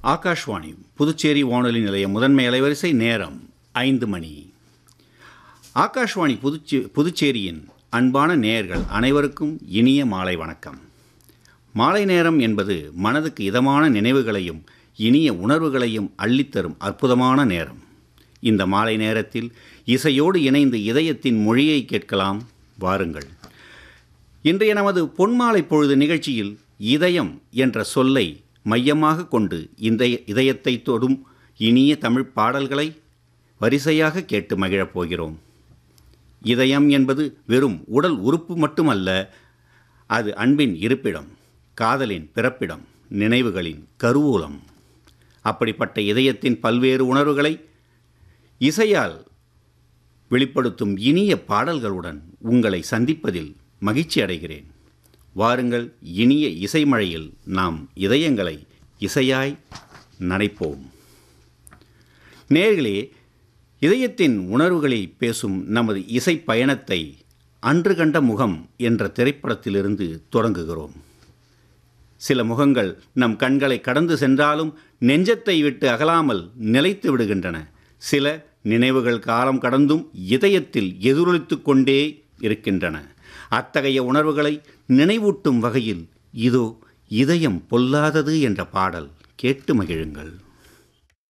ஆகாஷ்வாணி புதுச்சேரி வானொலி நிலைய முதன்மை அலைவரிசை நேரம் ஐந்து மணி ஆகாஷ்வாணி புதுச்சே புதுச்சேரியின் அன்பான நேயர்கள் அனைவருக்கும் இனிய மாலை வணக்கம் மாலை நேரம் என்பது மனதுக்கு இதமான நினைவுகளையும் இனிய உணர்வுகளையும் அள்ளித்தரும் அற்புதமான நேரம் இந்த மாலை நேரத்தில் இசையோடு இணைந்து இதயத்தின் மொழியை கேட்கலாம் வாருங்கள் இன்றைய நமது பொன்மாலை பொழுது நிகழ்ச்சியில் இதயம் என்ற சொல்லை மையமாக கொண்டு இந்த இதயத்தை தொடும் இனிய தமிழ் பாடல்களை வரிசையாக கேட்டு மகிழப் போகிறோம் இதயம் என்பது வெறும் உடல் உறுப்பு மட்டுமல்ல அது அன்பின் இருப்பிடம் காதலின் பிறப்பிடம் நினைவுகளின் கருவூலம் அப்படிப்பட்ட இதயத்தின் பல்வேறு உணர்வுகளை இசையால் வெளிப்படுத்தும் இனிய பாடல்களுடன் உங்களை சந்திப்பதில் மகிழ்ச்சி அடைகிறேன் வாருங்கள் இனிய இசைமழையில் நாம் இதயங்களை இசையாய் நனைப்போம் நேர்களே இதயத்தின் உணர்வுகளை பேசும் நமது இசை பயணத்தை அன்று கண்ட முகம் என்ற திரைப்படத்திலிருந்து தொடங்குகிறோம் சில முகங்கள் நம் கண்களை கடந்து சென்றாலும் நெஞ்சத்தை விட்டு அகலாமல் நிலைத்து விடுகின்றன சில நினைவுகள் காலம் கடந்தும் இதயத்தில் எதிரொலித்து கொண்டே இருக்கின்றன அத்தகைய உணர்வுகளை நினைவூட்டும் வகையில் இதோ இதயம் பொல்லாதது என்ற பாடல் கேட்டு மகிழுங்கள்